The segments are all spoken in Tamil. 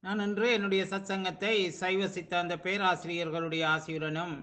நான் இன்று என்னுடைய சத்சங்கத்தை சைவ சித்தாந்த பேராசிரியர்களுடைய ஆசியுடனும்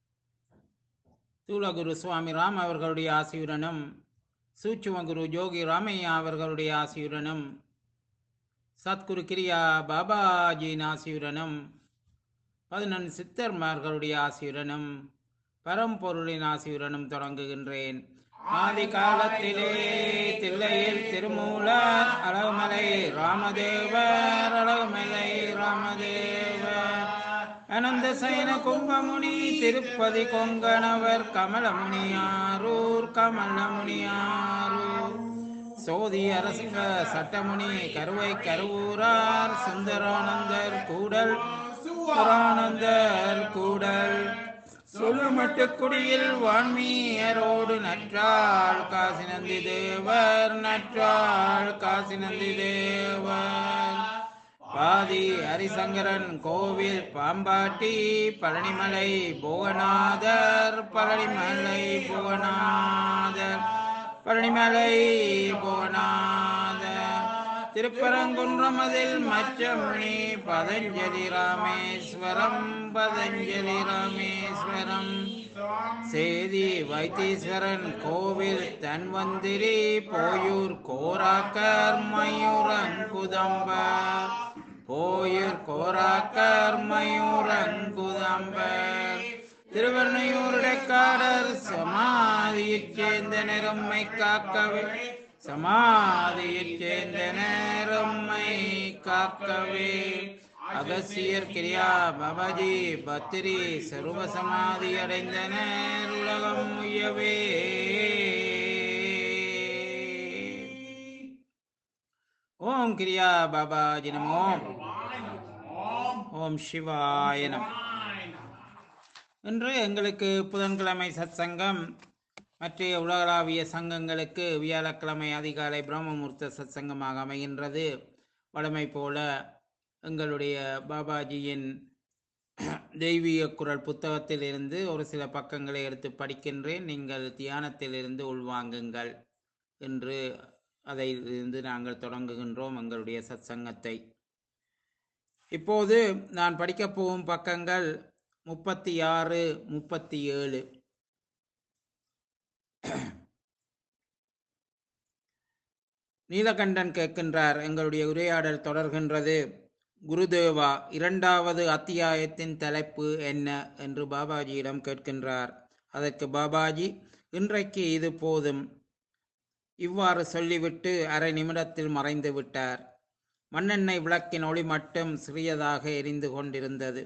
தூளகுரு சுவாமி ராம் அவர்களுடைய ஆசியுடனும் சூட்சும குரு ஜோகி ராமையா அவர்களுடைய ஆசியுடனும் சத்குரு கிரியா பாபாஜியின் ஆசியுடனும் பதினொன்று சித்தர்மார்களுடைய ஆசியுடனும் பரம்பொருளின் ஆசியுடனும் தொடங்குகின்றேன் ஆதி காலத்திலே தில்லையில் திருமூலர் அழகுமலை ராமதேவர் அழகுமலை ராமதேவர் அனந்த சயன கும்பமுனி திருப்பதி கொங்கணவர் கமலமுனியாரூர் கமலமுனியாரூர் சோதி அரசிங்க சட்டமுனி கருவை கருவூரார் சுந்தரானந்தர் கூடல் சுந்தரானந்தர் கூடல் சொல்லுமட்டு குடியில் வான்மீயரோடு நற்றாள் காசி நந்தி தேவர் நற்றாள் காசி நந்தி தேவர் பாதி ஹரிசங்கரன் கோவில் பாம்பாட்டி பழனிமலை புவனாதர் பழனிமலை புவனாதர் பழனிமலை புவனாதர் திருப்பரங்குன்றமதில் மச்சமுனி பதஞ்சலி ராமேஸ்வரம் பதஞ்சலி ராமேஸ்வரம் சேதி வைத்தீஸ்வரன் கோவில் தன்வந்திரி போயூர் கோராக்கர் மயூரங்குதம்பர் போயூர் கோராக்கர் மயூரங்குதம்பர் திருவண்ணையூருடைக்காரர் சமாதியைச் சேர்ந்த நிறம்மை காக்கவே சமாதியைச் சேர்ந்த நேரம்மை காக்கவே அகசியர் கிரியா பாபாஜி பத்திரி சர்வ சமாதி அடைந்தனர் உலகம் உயவே ஓம் கிரியா பாபாஜி நமோ ஓம் சிவாய நம இன்று எங்களுக்கு புதன்கிழமை சத்சங்கம் மற்ற உலகளாவிய சங்கங்களுக்கு வியாழக்கிழமை அதிகாலை பிரம்மமுகூர்த்த சத்சங்கமாக அமைகின்றது வழமை போல எங்களுடைய பாபாஜியின் தெய்வீக குரல் புத்தகத்தில் இருந்து ஒரு சில பக்கங்களை எடுத்து படிக்கின்றேன் நீங்கள் தியானத்தில் இருந்து உள்வாங்குங்கள் என்று அதிலிருந்து நாங்கள் தொடங்குகின்றோம் எங்களுடைய சத்சங்கத்தை இப்போது நான் படிக்கப் போகும் பக்கங்கள் முப்பத்தி ஆறு முப்பத்தி ஏழு நீலகண்டன் கேட்கின்றார் எங்களுடைய உரையாடல் தொடர்கின்றது குருதேவா இரண்டாவது அத்தியாயத்தின் தலைப்பு என்ன என்று பாபாஜியிடம் கேட்கின்றார் அதற்கு பாபாஜி இன்றைக்கு இது போதும் இவ்வாறு சொல்லிவிட்டு அரை நிமிடத்தில் மறைந்து விட்டார் மண்ணெண்ணெய் விளக்கின் ஒளி மட்டும் சிறியதாக எரிந்து கொண்டிருந்தது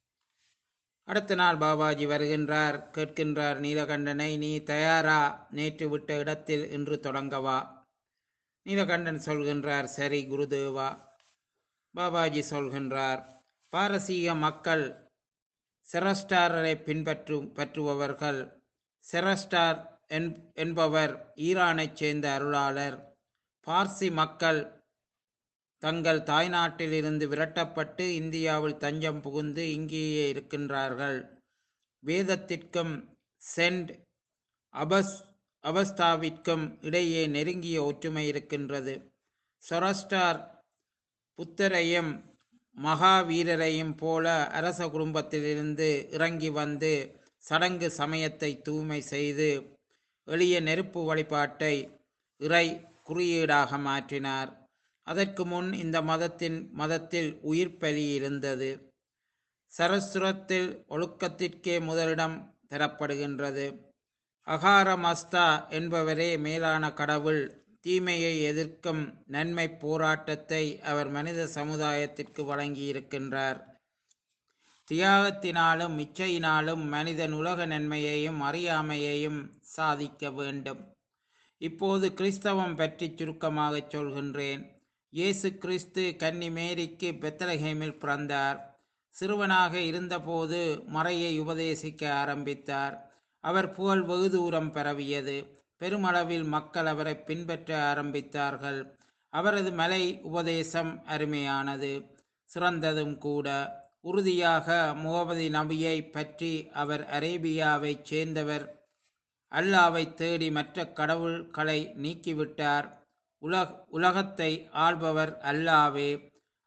அடுத்த நாள் பாபாஜி வருகின்றார் கேட்கின்றார் நீலகண்டனை நீ தயாரா நேற்று விட்ட இடத்தில் இன்று தொடங்கவா நீலகண்டன் சொல்கின்றார் சரி குருதேவா பாபாஜி சொல்கின்றார் பாரசீக மக்கள் செரஸ்டாரரை பின்பற்று பற்றுபவர்கள் செரஸ்டார் என்பவர் ஈரானைச் சேர்ந்த அருளாளர் பார்சி மக்கள் தங்கள் தாய்நாட்டில் இருந்து விரட்டப்பட்டு இந்தியாவில் தஞ்சம் புகுந்து இங்கேயே இருக்கின்றார்கள் வேதத்திற்கும் சென்ட் அபஸ் அவஸ்தாவிற்கும் இடையே நெருங்கிய ஒற்றுமை இருக்கின்றது சொரஸ்டார் புத்தரையும் மகாவீரரையும் போல அரச குடும்பத்திலிருந்து இறங்கி வந்து சடங்கு சமயத்தை தூய்மை செய்து எளிய நெருப்பு வழிபாட்டை இறை குறியீடாக மாற்றினார் அதற்கு முன் இந்த மதத்தின் மதத்தில் உயிர் பலி இருந்தது சரஸ்வரத்தில் ஒழுக்கத்திற்கே முதலிடம் தரப்படுகின்றது அகாரமஸ்தா என்பவரே மேலான கடவுள் தீமையை எதிர்க்கும் நன்மை போராட்டத்தை அவர் மனித சமுதாயத்திற்கு வழங்கியிருக்கின்றார் தியாகத்தினாலும் இச்சையினாலும் மனிதன் உலக நன்மையையும் அறியாமையையும் சாதிக்க வேண்டும் இப்போது கிறிஸ்தவம் பற்றி சுருக்கமாகச் சொல்கின்றேன் இயேசு கிறிஸ்து கன்னி மேரிக்கு பெத்தலஹேமில் பிறந்தார் சிறுவனாக இருந்தபோது மறையை உபதேசிக்க ஆரம்பித்தார் அவர் புகழ் வெகு தூரம் பரவியது பெருமளவில் மக்கள் அவரை பின்பற்ற ஆரம்பித்தார்கள் அவரது மலை உபதேசம் அருமையானது சிறந்ததும் கூட உறுதியாக முகமது நபியை பற்றி அவர் அரேபியாவைச் சேர்ந்தவர் அல்லாவை தேடி மற்ற கடவுள்களை நீக்கிவிட்டார் உலக உலகத்தை ஆள்பவர் அல்லாவே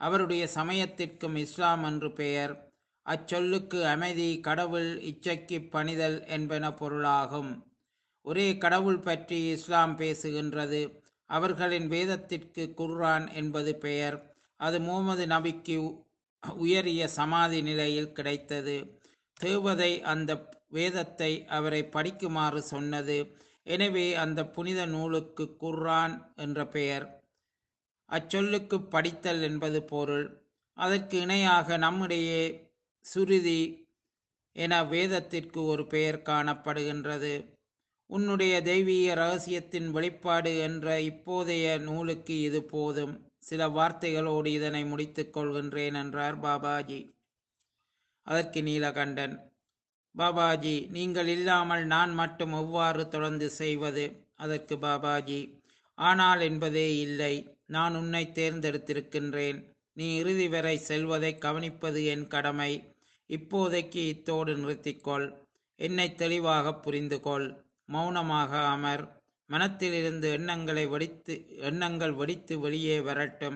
அவருடைய சமயத்திற்கும் இஸ்லாம் என்று பெயர் அச்சொல்லுக்கு அமைதி கடவுள் இச்சைக்கு பணிதல் என்பன பொருளாகும் ஒரே கடவுள் பற்றி இஸ்லாம் பேசுகின்றது அவர்களின் வேதத்திற்கு குர்ஆன் என்பது பெயர் அது முகமது நபிக்கு உ- உயரிய சமாதி நிலையில் கிடைத்தது தேவதை அந்த வேதத்தை அவரை படிக்குமாறு சொன்னது எனவே அந்த புனித நூலுக்கு குர்ஆன் என்ற பெயர் அச்சொல்லுக்கு படித்தல் என்பது பொருள் அதற்கு இணையாக நம்முடைய சுருதி என வேதத்திற்கு ஒரு பெயர் காணப்படுகின்றது உன்னுடைய தெய்வீக ரகசியத்தின் வெளிப்பாடு என்ற இப்போதைய நூலுக்கு இது போதும் சில வார்த்தைகளோடு இதனை முடித்துக் கொள்கின்றேன் என்றார் பாபாஜி அதற்கு நீலகண்டன் பாபாஜி நீங்கள் இல்லாமல் நான் மட்டும் எவ்வாறு தொடர்ந்து செய்வது அதற்கு பாபாஜி ஆனால் என்பதே இல்லை நான் உன்னை தேர்ந்தெடுத்திருக்கின்றேன் நீ இறுதி வரை செல்வதை கவனிப்பது என் கடமை இப்போதைக்கு இத்தோடு நிறுத்திக்கொள் என்னை தெளிவாக புரிந்து கொள் மௌனமாக அமர் மனத்திலிருந்து எண்ணங்களை வெடித்து எண்ணங்கள் வெடித்து வெளியே வரட்டும்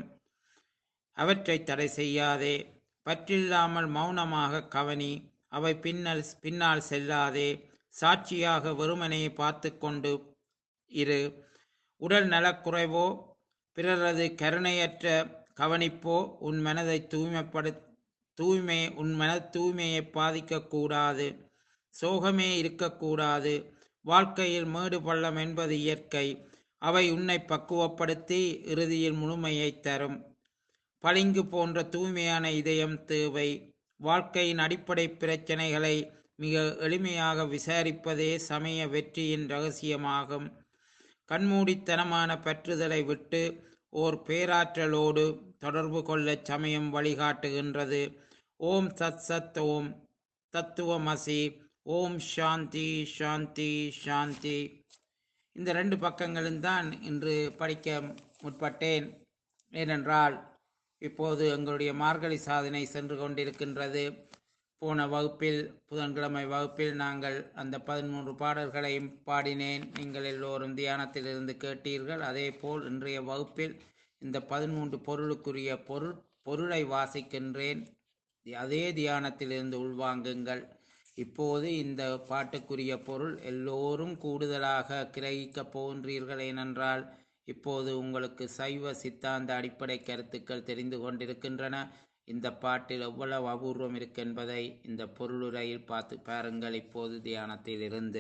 அவற்றை தடை செய்யாதே பற்றில்லாமல் மௌனமாக கவனி அவை பின்னல் பின்னால் செல்லாதே சாட்சியாக வெறுமனே பார்த்து கொண்டு இரு உடல் நலக்குறைவோ பிறரது கருணையற்ற கவனிப்போ உன் மனதை தூய்மைப்படு தூய்மை உன் மன தூய்மையை பாதிக்கக்கூடாது சோகமே இருக்கக்கூடாது வாழ்க்கையில் மேடு பள்ளம் என்பது இயற்கை அவை உன்னை பக்குவப்படுத்தி இறுதியில் முழுமையை தரும் பளிங்கு போன்ற தூய்மையான இதயம் தேவை வாழ்க்கையின் அடிப்படை பிரச்சனைகளை மிக எளிமையாக விசாரிப்பதே சமய வெற்றியின் ரகசியமாகும் கண்மூடித்தனமான பற்றுதலை விட்டு ஓர் பேராற்றலோடு தொடர்பு கொள்ளச் சமயம் வழிகாட்டுகின்றது ஓம் சத் சத் ஓம் தத்துவமசி ஓம் சாந்தி சாந்தி சாந்தி இந்த ரெண்டு பக்கங்களும் தான் இன்று படிக்க முற்பட்டேன் ஏனென்றால் இப்போது எங்களுடைய மார்கழி சாதனை சென்று கொண்டிருக்கின்றது போன வகுப்பில் புதன்கிழமை வகுப்பில் நாங்கள் அந்த பதிமூன்று பாடல்களையும் பாடினேன் நீங்கள் எல்லோரும் தியானத்திலிருந்து கேட்டீர்கள் அதேபோல் இன்றைய வகுப்பில் இந்த பதிமூன்று பொருளுக்குரிய பொருள் பொருளை வாசிக்கின்றேன் அதே தியானத்திலிருந்து உள்வாங்குங்கள் இப்போது இந்த பாட்டுக்குரிய பொருள் எல்லோரும் கூடுதலாக கிரகிக்கப் போகின்றீர்கள் ஏனென்றால் இப்போது உங்களுக்கு சைவ சித்தாந்த அடிப்படை கருத்துக்கள் தெரிந்து கொண்டிருக்கின்றன இந்த பாட்டில் எவ்வளவு அபூர்வம் இருக்கென்பதை இந்த பொருளுரையில் பார்த்து பாருங்கள் இப்போது தியானத்தில் இருந்து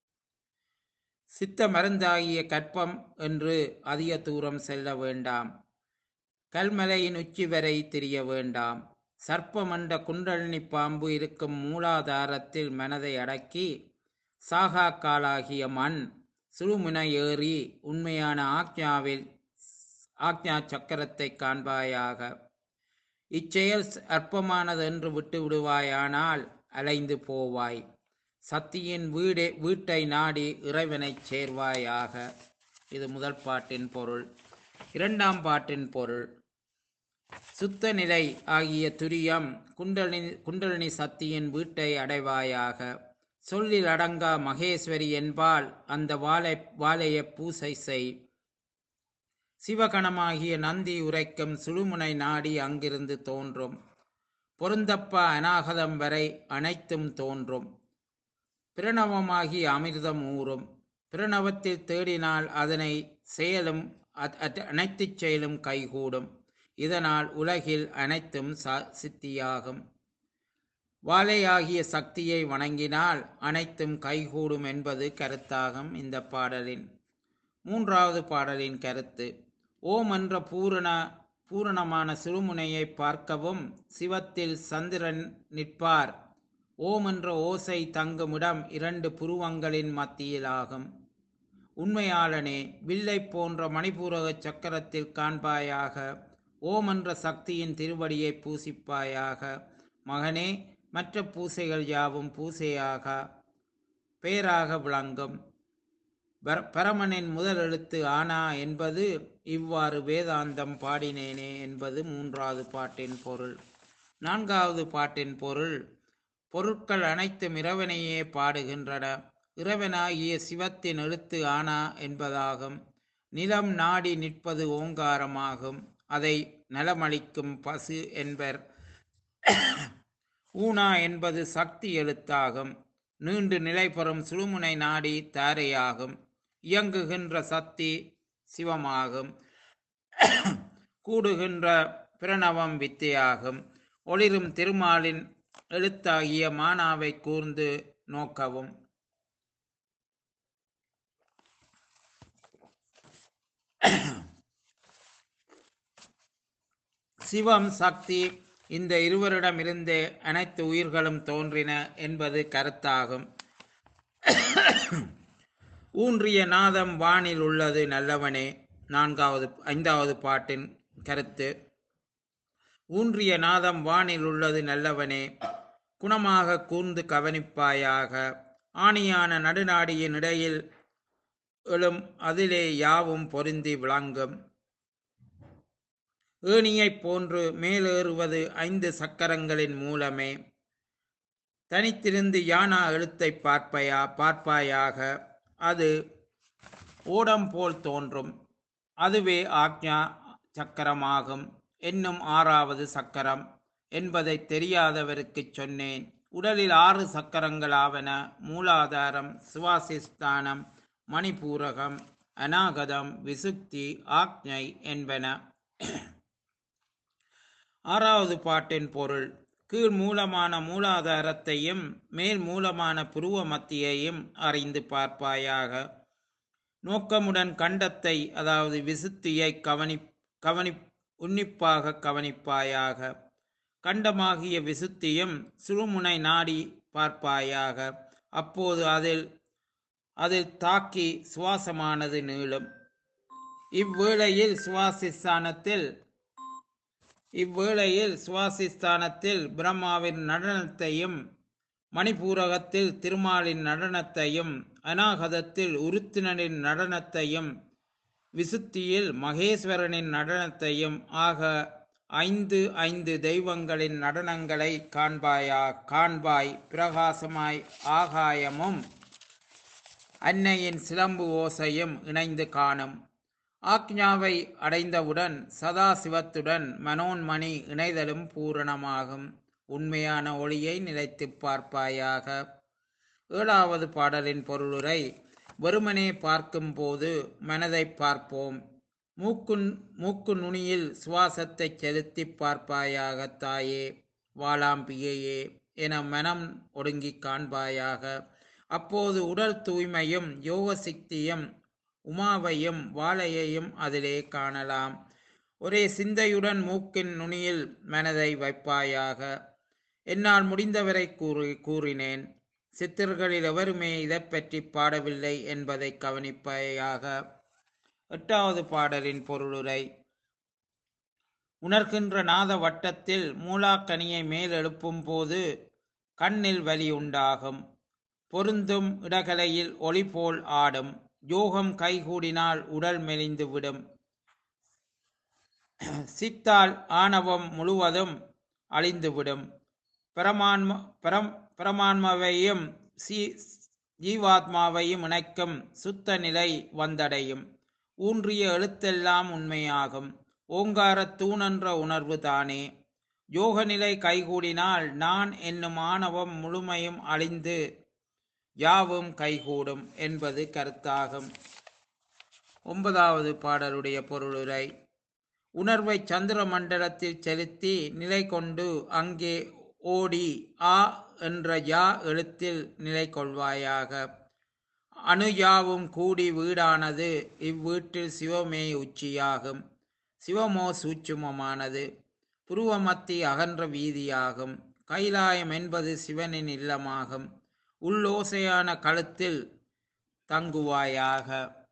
சித்த மருந்தாகிய கற்பம் என்று அதிக தூரம் செல்ல வேண்டாம் கல்மலையின் உச்சி வரை திரிய வேண்டாம் சர்ப்பமண்ட குண்டலினி பாம்பு இருக்கும் மூலாதாரத்தில் மனதை அடக்கி சாகா காலாகிய மண் சுழுமுனை ஏறி உண்மையான ஆக்ஞாவில் ஆக்ஞா சக்கரத்தை காண்பாயாக இச்செயல் அற்பமானது என்று விட்டு விடுவாயானால் அலைந்து போவாய் சத்தியின் வீடே வீட்டை நாடி இறைவனைச் சேர்வாயாக இது முதல் பாட்டின் பொருள் இரண்டாம் பாட்டின் பொருள் சுத்த நிலை ஆகிய துரியம் குண்டலினி குண்டலினி சக்தியின் வீட்டை அடைவாயாக சொல்லில் அடங்கா மகேஸ்வரி என்பால் அந்த வாழை வாழைய பூசை செய் சிவகணமாகிய நந்தி உரைக்கும் சுழுமுனை நாடி அங்கிருந்து தோன்றும் பொருந்தப்பா அநாகதம் வரை அனைத்தும் தோன்றும் பிரணவமாகிய அமிர்தம் ஊறும் பிரணவத்தில் தேடினால் அதனை செயலும் அத்- அத்- அனைத்துச் செயலும் கைகூடும் இதனால் உலகில் அனைத்தும் ச- சித்தியாகும் வாழையாகிய சக்தியை வணங்கினால் அனைத்தும் கைகூடும் என்பது கருத்தாகும் இந்த பாடலின் மூன்றாவது பாடலின் கருத்து ஓம் என்ற பூரண பூரணமான சிறுமுனையை பார்க்கவும் சிவத்தில் சந்திரன் நிற்பார் ஓம் என்ற ஓசை தங்குமிடம் இரண்டு புருவங்களின் மத்தியிலாகும் உண்மையாளனே வில்லை போன்ற மணிபூரக சக்கரத்தில் காண்பாயாக ஓம் என்ற சக்தியின் திருவடியை பூசிப்பாயாக மகனே மற்ற பூசைகள் யாவும் பூசையாக பெயராக விளங்கும் பர- பரமனின் முதல் எழுத்து ஆனா என்பது இவ்வாறு வேதாந்தம் பாடினேனே என்பது மூன்றாவது பாட்டின் பொருள் நான்காவது பாட்டின் பொருள் பொருட்கள் அனைத்தும் இறைவனையே பாடுகின்றன இறைவனாகிய சிவத்தின் எழுத்து ஆனா என்பதாகும் நிலம் நாடி நிற்பது ஓங்காரமாகும் அதை நலமளிக்கும் பசு என்பர் ஊனா என்பது சக்தி எழுத்தாகும் நீண்டு நிலை பெறும் சுழுமுனை நாடி தாரையாகும் இயங்குகின்ற சக்தி சிவமாகும் கூடுகின்ற பிரணவம் வித்தையாகும் ஒளிரும் திருமாலின் எழுத்தாகிய மானாவை கூர்ந்து நோக்கவும் சிவம் சக்தி இந்த இருவரிடமிருந்தே அனைத்து உயிர்களும் தோன்றின என்பது கருத்தாகும் ஊன்றிய நாதம் வானில் உள்ளது நல்லவனே நான்காவது ஐந்தாவது பாட்டின் கருத்து ஊன்றிய நாதம் வானில் உள்ளது நல்லவனே குணமாக கூர்ந்து கவனிப்பாயாக ஆணியான நடுநாடியின் இடையில் எழும் அதிலே யாவும் பொருந்தி விளங்கும் ஏணியைப் போன்று மேலேறுவது ஐந்து சக்கரங்களின் மூலமே தனித்திருந்து யானா எழுத்தை பார்ப்பையா பார்ப்பாயாக அது ஓடம் போல் தோன்றும் அதுவே ஆக்ஞா சக்கரமாகும் என்னும் ஆறாவது சக்கரம் என்பதை தெரியாதவருக்குச் சொன்னேன் உடலில் ஆறு சக்கரங்களாவன மூலாதாரம் சுவாசிஸ்தானம் மணிபூரகம் அநாகதம் விசுக்தி ஆக்ஞை என்பன ஆறாவது பாட்டின் பொருள் கீழ் மூலமான மூலாதாரத்தையும் மேல் மூலமான புருவ மத்தியையும் அறிந்து பார்ப்பாயாக நோக்கமுடன் கண்டத்தை அதாவது விசுத்தியை கவனி கவனி உன்னிப்பாக கவனிப்பாயாக கண்டமாகிய விசுத்தியும் சுழுமுனை நாடி பார்ப்பாயாக அப்போது அதில் அதில் தாக்கி சுவாசமானது நீளும் இவ்வேளையில் சுவாசிஸ்தானத்தில் இவ்வேளையில் சுவாசிஸ்தானத்தில் பிரம்மாவின் நடனத்தையும் மணிபூரகத்தில் திருமாலின் நடனத்தையும் அநாகதத்தில் உருத்தினரின் நடனத்தையும் விசுத்தியில் மகேஸ்வரனின் நடனத்தையும் ஆக ஐந்து ஐந்து தெய்வங்களின் நடனங்களை காண்பாயா காண்பாய் பிரகாசமாய் ஆகாயமும் அன்னையின் சிலம்பு ஓசையும் இணைந்து காணும் ஆக்ஞாவை அடைந்தவுடன் சதாசிவத்துடன் மனோன்மணி இணைதலும் பூரணமாகும் உண்மையான ஒளியை நிலைத்துப் பார்ப்பாயாக ஏழாவது பாடலின் பொருளுரை வெறுமனே பார்க்கும்போது மனதை பார்ப்போம் மூக்குன் மூக்கு நுனியில் சுவாசத்தை செலுத்தி பார்ப்பாயாக தாயே வாளாம்பிகையே என மனம் ஒடுங்கி காண்பாயாக அப்போது உடல் தூய்மையும் யோக சக்தியும் உமாவையும் வாழையையும் அதிலே காணலாம் ஒரே சிந்தையுடன் மூக்கின் நுனியில் மனதை வைப்பாயாக என்னால் முடிந்தவரை கூறி கூறினேன் சித்தர்களில் எவருமே இதை பற்றி பாடவில்லை என்பதை கவனிப்பாயாக எட்டாவது பாடலின் பொருளுரை உணர்கின்ற நாத வட்டத்தில் மூலாக்கனியை மேல் எழுப்பும் போது கண்ணில் வலி உண்டாகும் பொருந்தும் இடகலையில் ஒளி போல் ஆடும் யோகம் கைகூடினால் உடல் மெலிந்து விடும் சித்தால் ஆணவம் முழுவதும் அழிந்துவிடும் பரமான்ம பரம் பரமான்மாவையும் சி ஜீவாத்மாவையும் இணைக்கும் சுத்த நிலை வந்தடையும் ஊன்றிய எழுத்தெல்லாம் உண்மையாகும் ஓங்கார தூணென்ற உணர்வு தானே யோக நிலை கைகூடினால் நான் என்னும் ஆணவம் முழுமையும் அழிந்து யாவும் கைகூடும் என்பது கருத்தாகும் ஒன்பதாவது பாடலுடைய பொருளுரை உணர்வை சந்திர மண்டலத்தில் செலுத்தி நிலை கொண்டு அங்கே ஓடி ஆ என்ற யா எழுத்தில் நிலை கொள்வாயாக அணுயாவும் கூடி வீடானது இவ்வீட்டில் சிவமே உச்சியாகும் சிவமோ சூட்சுமமானது புருவமத்தி அகன்ற வீதியாகும் கைலாயம் என்பது சிவனின் இல்லமாகும் உள்ளோசையான கழுத்தில் தங்குவாயாக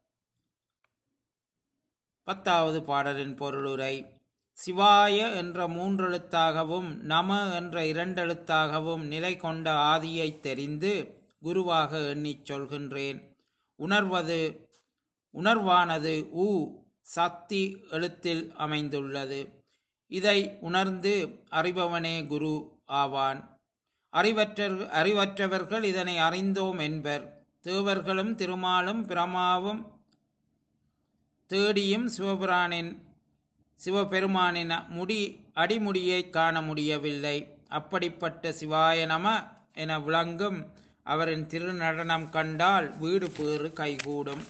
பத்தாவது பாடலின் பொருளுரை சிவாய என்ற மூன்றெழுத்தாகவும் நம என்ற இரண்டெழுத்தாகவும் நிலை கொண்ட ஆதியை தெரிந்து குருவாக எண்ணிச் சொல்கின்றேன் உணர்வது உணர்வானது உ சக்தி எழுத்தில் அமைந்துள்ளது இதை உணர்ந்து அறிபவனே குரு ஆவான் அறிவற்ற அறிவற்றவர்கள் இதனை அறிந்தோம் என்பர் தேவர்களும் திருமாலும் பிரமாவும் தேடியும் சிவபிரானின் சிவபெருமானின் முடி அடிமுடியை காண முடியவில்லை அப்படிப்பட்ட சிவாய நம என விளங்கும் அவரின் திருநடனம் கண்டால் வீடு பேறு கைகூடும்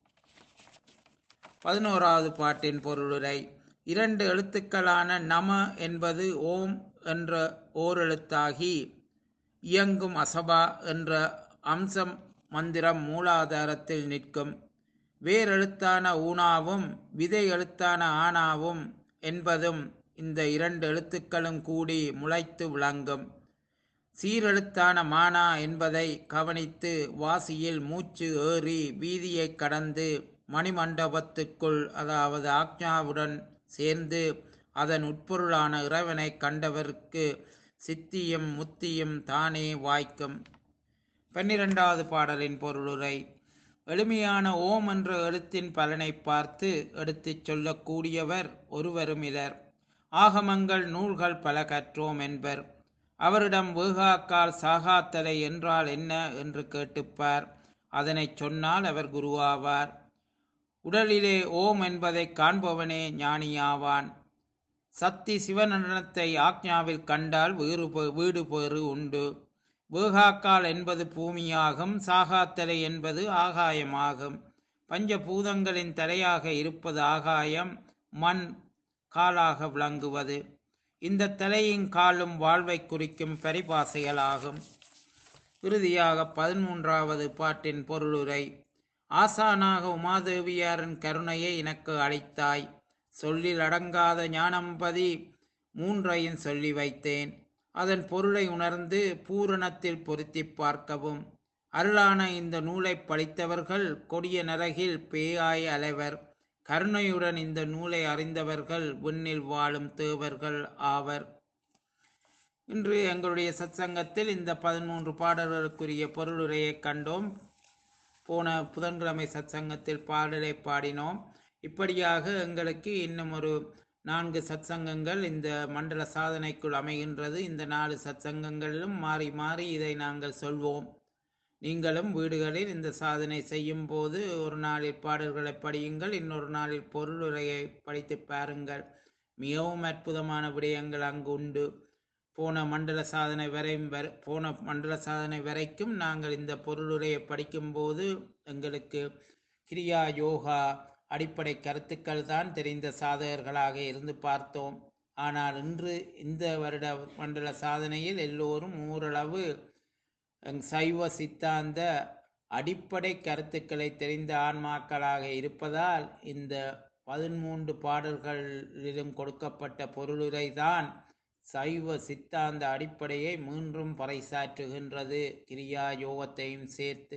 பதினோராவது பாட்டின் பொருளுரை இரண்டு எழுத்துக்களான நம என்பது ஓம் என்ற ஓரெழுத்தாகி இயங்கும் அசபா என்ற அம்சம் மந்திரம் மூலாதாரத்தில் நிற்கும் வேரெழுத்தான ஊனாவும் விதை எழுத்தான ஆனாவும் என்பதும் இந்த இரண்டு எழுத்துக்களும் கூடி முளைத்து விளங்கும் சீரெழுத்தான மானா என்பதை கவனித்து வாசியில் மூச்சு ஏறி வீதியை கடந்து மணிமண்டபத்துக்குள் அதாவது ஆக்ஞாவுடன் சேர்ந்து அதன் உட்பொருளான இறைவனை கண்டவருக்கு சித்தியும் முத்தியும் தானே வாய்க்கும் பன்னிரெண்டாவது பாடலின் பொருளுரை எளிமையான ஓம் என்ற எழுத்தின் பலனை பார்த்து எடுத்துச் சொல்லக்கூடியவர் ஒருவரும் இலர் ஆகமங்கள் நூல்கள் பல கற்றோம் என்பர் அவரிடம் வேகாக்கால் சாகாத்தலை என்றால் என்ன என்று கேட்டுப்பார் அதனைச் சொன்னால் அவர் குருவாவார் உடலிலே ஓம் என்பதை காண்பவனே ஞானியாவான் சக்தி சிவநடனத்தை ஆக்ஞாவில் கண்டால் வேறு பே- வீடு பேறு உண்டு வேகாக்கால் என்பது பூமியாகும் சாகாத்தலை என்பது ஆகாயமாகும் பஞ்சபூதங்களின் தலையாக இருப்பது ஆகாயம் மண் காலாக விளங்குவது இந்த தலையின் காலும் வாழ்வை குறிக்கும் பரிபாசைகளாகும் இறுதியாக பதிமூன்றாவது பாட்டின் பொருளுரை ஆசானாக உமாதேவியாரின் கருணையை எனக்கு அளித்தாய் சொல்லில் அடங்காத ஞானம்பதி மூன்றையும் சொல்லி வைத்தேன் அதன் பொருளை உணர்ந்து பூரணத்தில் பொருத்திப் பார்க்கவும் அருளான இந்த நூலை படித்தவர்கள் கொடிய நரகில் பேயாய் அலைவர் கருணையுடன் இந்த நூலை அறிந்தவர்கள் விண்ணில் வாழும் தேவர்கள் ஆவர் இன்று எங்களுடைய சத்சங்கத்தில் இந்த பதிமூன்று பாடல்களுக்குரிய பொருளுரையை கண்டோம் போன புதன்கிழமை சத்சங்கத்தில் பாடலை பாடினோம் இப்படியாக எங்களுக்கு இன்னும் ஒரு நான்கு சத்சங்கங்கள் இந்த மண்டல சாதனைக்குள் அமைகின்றது இந்த நாலு சத்சங்கங்களிலும் மாறி மாறி இதை நாங்கள் சொல்வோம் நீங்களும் வீடுகளில் இந்த சாதனை செய்யும் போது ஒரு நாளில் பாடல்களை படியுங்கள் இன்னொரு நாளில் பொருளுரையை படித்து பாருங்கள் மிகவும் அற்புதமான விடயங்கள் அங்கு உண்டு போன மண்டல சாதனை வரை வரை போன மண்டல சாதனை வரைக்கும் நாங்கள் இந்த பொருளுரையை படிக்கும்போது எங்களுக்கு கிரியா யோகா அடிப்படை கருத்துக்கள் தான் தெரிந்த சாதகர்களாக இருந்து பார்த்தோம் ஆனால் இன்று இந்த வருட மண்டல சாதனையில் எல்லோரும் ஓரளவு அஹ், சைவ சித்தாந்த அடிப்படை கருத்துக்களை தெரிந்த ஆன்மாக்களாக இருப்பதால் இந்த பதிமூன்று பாடல்களிலும் கொடுக்கப்பட்ட பொருளுரை தான் சைவ சித்தாந்த அடிப்படையை மீண்டும் பறைசாற்றுகின்றது கிரியா யோகத்தையும் சேர்த்து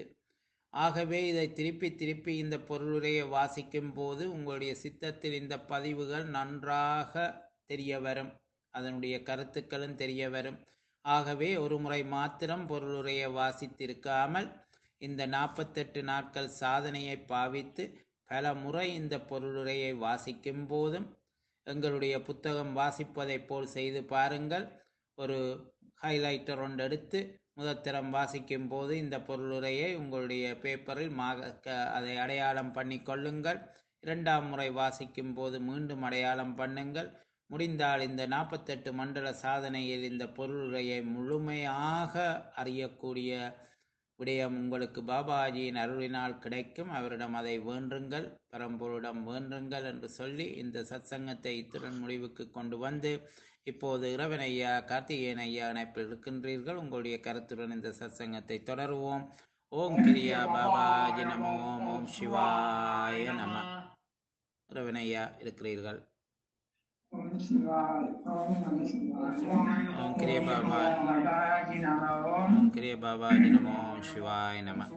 ஆகவே இதை திருப்பி திருப்பி இந்த பொருளுரையை வாசிக்கும் போது உங்களுடைய சித்தத்தில் இந்த பதிவுகள் நன்றாக தெரிய வரும் அதனுடைய கருத்துக்களும் தெரிய வரும் ஆகவே ஒரு முறை மாத்திரம் பொருளுரையை வாசித்திருக்காமல் இந்த நாற்பத்தெட்டு நாட்கள் சாதனையை பாவித்து பல முறை இந்த பொருளுரையை வாசிக்கும் போதும் எங்களுடைய புத்தகம் வாசிப்பதைப் போல் செய்து பாருங்கள் ஒரு ஹைலைட்டர் ஒன்று எடுத்து முதற்தரம் வாசிக்கும் போது இந்த பொருளுரையை உங்களுடைய பேப்பரில் மாக க- அதை அடையாளம் பண்ணி கொள்ளுங்கள் இரண்டாம் முறை வாசிக்கும் போது மீண்டும் அடையாளம் பண்ணுங்கள் முடிந்தால் இந்த நாற்பத்தெட்டு மண்டல சாதனையில் இந்த பொருளுரையை முழுமையாக அறியக்கூடிய விடயம் உங்களுக்கு பாபாஜியின் அருளினால் கிடைக்கும் அவரிடம் அதை வேண்டுங்கள் பரம்பொருளிடம் வேண்டுங்கள் என்று சொல்லி இந்த சத்சங்கத்தை இத்துடன் முடிவுக்கு கொண்டு வந்து இப்போது இரவன் ஐயா கார்த்திகேயன் ஐயா இணைப்பில் இருக்கின்றீர்கள் உங்களுடைய கருத்துடன் இந்த சத்சங்கத்தை தொடருவோம் ஓம் கிரியா பாபாஜி நம ஓம் ஓம் சிவாய நம இரவன் ஐயா இருக்கிறீர்கள் ஓம் சிவாய் ஓம் நம சிவாய ஓம் கிரிய பாபாய் பாபாஜி நம ஓம் ஓம் கிரிய பாபாஜி நம ஓம் சிவாய நம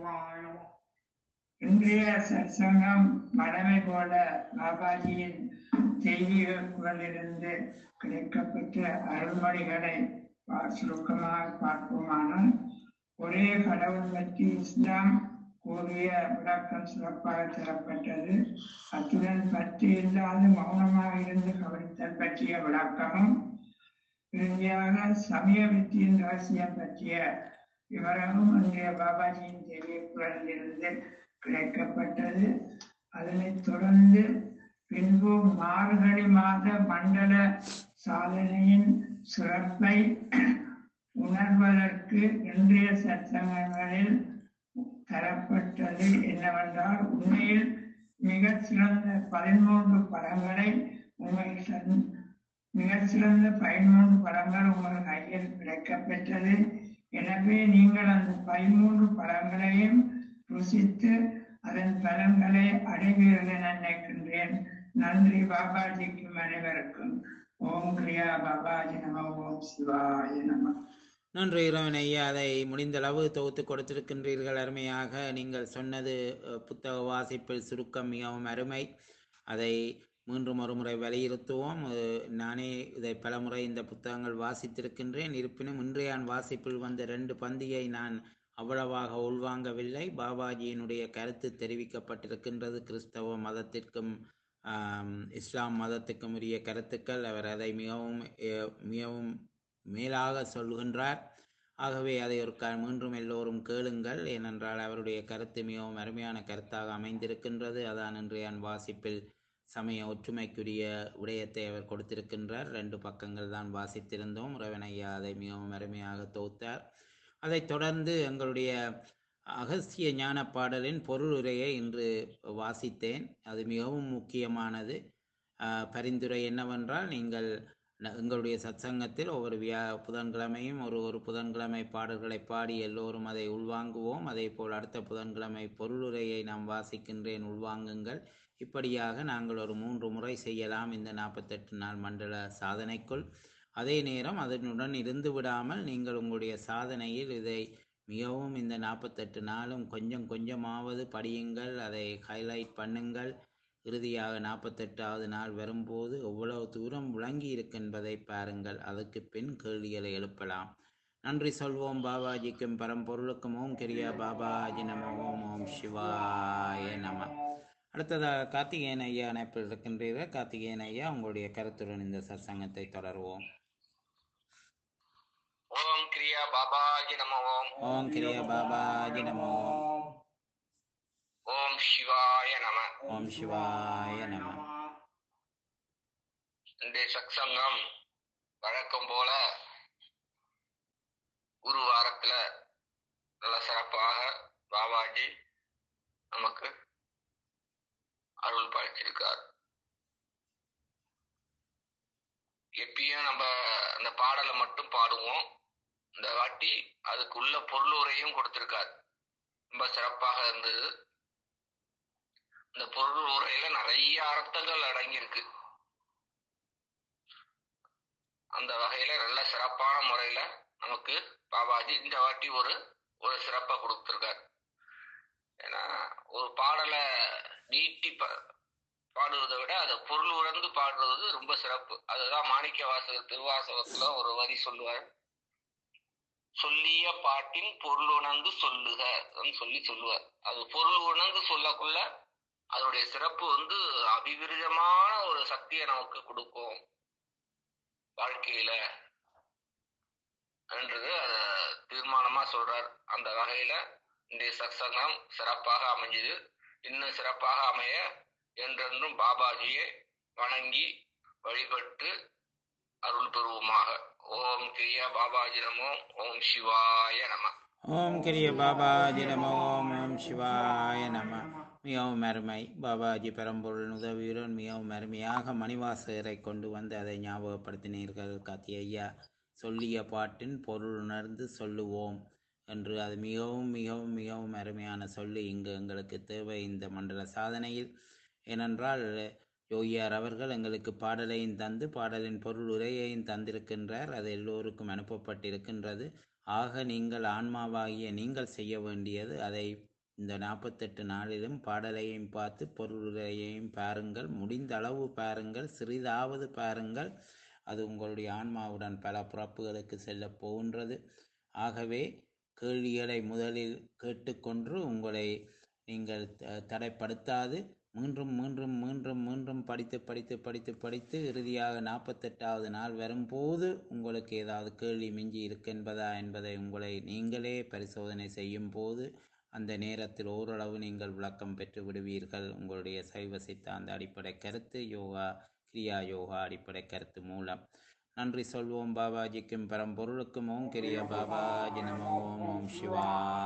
இன்றைய சத்சங்கம் மடமை போல பாபாஜியின் செய்திகளிலிருந்து கிடைக்கப்பெற்ற அருள்மொழிகளை பா- சுருக்கமாக பார்ப்போமானால் ஒரே கடவுள் பற்றி இஸ்லாம் கூறிய விளக்கம் சிறப்பாக தரப்பட்டது அத்துடன் பற்று இல்லாது மௌனமாக இருந்து கவனித்தல் பற்றிய விளக்கமும் இறுதியாக சமய வித்தியின் ரகசியம் பற்றிய விவரமும் இன்றைய பாபாஜியின் தெரிய குரலிலிருந்து கிடைக்கப்பட்டது அதனைத் தொடர்ந்து பின்பு மார்கழி மாத மண்டல சாதனையின் சிறப்பை உணர்வதற்கு இன்றைய சச்சங்கங்களில் தரப்பட்டது என்னவென்றால் உண்மையில் மிகச் சிறந்த பதிமூன்று படங்களை உங்கள் சன் மிகச் சிறந்த பதிமூன்று படங்கள் உங்கள் கையில் கிடைக்கப்பெற்றது எனவே நீங்கள் அந்த பதிமூன்று படங்களையும் ருசித்து அதன் பலன்களை அடைவீர்கள் என நினைக்கின்றேன் நன்றி பாபாஜிக்கும் அனைவருக்கும் ஓம் கிரியா பாபாஜி நம ஓம் சிவாய நம நன்றி இறைவன் ஐயா அதை முடிந்தளவு தொகுத்து கொடுத்திருக்கின்றீர்கள் அருமையாக நீங்கள் சொன்னது அஹ், புத்தக வாசிப்பில் சுருக்கம் மிகவும் அருமை அதை மீண்டும் ஒரு முறை வலியுறுத்துவோம் அஹ், நானே இதை பலமுறை இந்த புத்தகங்கள் வாசித்திருக்கின்றேன் இருப்பினும் இன்றைய வாசிப்பில் வந்த ரெண்டு பந்தியை நான் அவ்வளவாக உள்வாங்கவில்லை பாபாஜியினுடைய கருத்து தெரிவிக்கப்பட்டிருக்கின்றது கிறிஸ்தவ மதத்திற்கும் ஆம், இஸ்லாம் மதத்துக்கும் உரிய கருத்துக்கள் அவர் அதை மிகவும் அஹ், மிகவும் மேலாக சொல்கின்றார் ஆகவே அதை ஒரு க மீண்டும் எல்லோரும் கேளுங்கள் ஏனென்றால் அவருடைய கருத்து மிகவும் அருமையான கருத்தாக அமைந்திருக்கின்றது அதான் இன்றைய வாசிப்பில் சமய ஒற்றுமைக்குரிய விடயத்தை அவர் கொடுத்திருக்கின்றார் ரெண்டு பக்கங்கள் தான் வாசித்திருந்தோம் ரவணையா அதை மிகவும் அருமையாக தொகுத்தார் அதைத் தொடர்ந்து எங்களுடைய அகஸ்திய ஞான பாடலின் பொருளுரையை இன்று வாசித்தேன் அது மிகவும் முக்கியமானது ஆஹ், பரிந்துரை என்னவென்றால் நீங்கள் ந- எங்களுடைய சத்சங்கத்தில் ஒவ்வொரு வியா புதன்கிழமையும் ஒரு ஒரு புதன்கிழமை பாடல்களை பாடி எல்லோரும் அதை உள்வாங்குவோம் அதே போல் அடுத்த புதன்கிழமை பொருளுரையை நாம் வாசிக்கின்றேன் உள்வாங்குங்கள் இப்படியாக நாங்கள் ஒரு மூன்று முறை செய்யலாம் இந்த நாற்பத்தெட்டு நாள் மண்டல சாதனைக்குள் அதே நேரம் அதனுடன் இருந்து விடாமல் நீங்கள் உங்களுடைய சாதனையில் இதை மிகவும் இந்த நாற்பத்தெட்டு நாளும் கொஞ்சம் கொஞ்சமாவது படியுங்கள் அதை ஹைலைட் பண்ணுங்கள் இறுதியாக நாற்பத்தெட்டாவது நாள் வரும்போது எவ்வளவு தூரம் விளங்கி இருக்கின்றதை பாருங்கள் அதற்கு பின் கேள்விகளை எழுப்பலாம் நன்றி சொல்வோம் பாபாஜிக்கும் பரம்பொருளுக்கும் ஓம் கிரியா பாபாஜி நம ஓம் ஓம் சிவாய நம அடுத்ததாக கார்த்திகேயன் ஐயா இணைப்பில் இருக்கின்றீர்கள் கார்த்திகேயன் ஐயா உங்களுடைய கருத்துடன் இந்த சத்சங்கத்தை தொடருவோம் ஓம் கிரியா பாபாஜி நம ஓம் ஓம் கிரியா பாபாஜி நம ஓம் ஓம் சிவாய நம ஓம் சிவாய நம இந்த சத்சங்கம் வழக்கம் போல குரு வாரத்துல நல்ல சிறப்பாக பாபாஜி நமக்கு அருள் பாய்ச்சிருக்கார் எப்பயும் நம்ம அந்த பாடலை மட்டும் பாடுவோம் இந்த வாட்டி அதுக்குள்ள பொருளுரையும் கொடுத்திருக்கார் ரொம்ப சிறப்பாக இருந்தது இந்த பொருள் உரையில நிறைய அர்த்தங்கள் அடங்கியிருக்கு அந்த வகையில நல்ல சிறப்பான முறையில நமக்கு பாபாஜி இந்த வாட்டி ஒரு ஒரு சிறப்பை கொடுத்திருக்கார் ஏன்னா ஒரு பாடலை நீட்டி ப- பாடுவதை விட அதை பொருள் உணர்ந்து பாடுறது ரொம்ப சிறப்பு அதுதான் மாணிக்க வாசகர் திருவாசகத்துல ஒரு வரி சொல்லுவார் சொல்லிய பாட்டின் பொருள் உணர்ந்து சொல்லுக அப்படின்னு சொல்லி சொல்லுவார் அது பொருள் உணர்ந்து சொல்லக்குள்ள அதனுடைய சிறப்பு வந்து அபிவிருதமான ஒரு சக்தியை நமக்கு கொடுக்கும் வாழ்க்கையில என்றது அத தீர்மானமா சொல்றார் அந்த வகையில இன்றைய சத்சங்கம் சிறப்பாக அமைஞ்சது இன்னும் சிறப்பாக அமைய என்றென்றும் பாபாஜியை வணங்கி வழிபட்டு அருள் பெறுவோமாக ஓம் கிரியா பாபாஜி நமோ ஓம் சிவாய நம ஓம் கிரிய பாபாஜி நம ஓம் ஓம் சிவாய நம மிகவும் அருமை பாபாஜி பெரம்பொருள் உதவியுடன் மிகவும் அருமையாக மணிவாசகரை கொண்டு வந்து அதை ஞாபகப்படுத்தினீர்கள் காத்தி ஐயா சொல்லிய பாட்டின் பொருள் உணர்ந்து சொல்லுவோம் என்று அது மிகவும் மிகவும் மிகவும் அருமையான சொல்லி இங்கு எங்களுக்கு தேவை இந்த மண்டல சாதனையில் ஏனென்றால் யோகியார் அவர்கள் எங்களுக்கு பாடலையும் தந்து பாடலின் பொருள் உரையையும் தந்திருக்கின்றார் அது எல்லோருக்கும் அனுப்பப்பட்டிருக்கின்றது ஆக நீங்கள் ஆன்மாவாகிய நீங்கள் செய்ய வேண்டியது அதை இந்த நாற்பத்தெட்டு நாளிலும் பாடலையும் பார்த்து பொருளுரையையும் பாருங்கள் முடிந்த அளவு பாருங்கள் சிறிதாவது பாருங்கள் அது உங்களுடைய ஆன்மாவுடன் பல பிறப்புகளுக்கு செல்லப் போகின்றது ஆகவே கேள்விகளை முதலில் கேட்டுக்கொண்டு உங்களை நீங்கள் த- தடைப்படுத்தாது மீண்டும் மீண்டும் மீண்டும் மீண்டும் படித்து படித்து படித்து படித்து இறுதியாக நாற்பத்தெட்டாவது நாள் வரும்போது உங்களுக்கு ஏதாவது கேள்வி மிஞ்சி இருக்கின்றதா என்பதை உங்களை நீங்களே பரிசோதனை செய்யும் போது அந்த நேரத்தில் ஓரளவு நீங்கள் விளக்கம் பெற்று விடுவீர்கள் உங்களுடைய சைவ சித்தாந்த அடிப்படை கருத்து யோகா கிரியா யோகா அடிப்படை கருத்து மூலம் நன்றி சொல்வோம் பாபாஜிக்கும் பரம்பொருளுக்கும் ஓம் கிரிய பாபாஜி நம ஓம் ஓம் சிவாய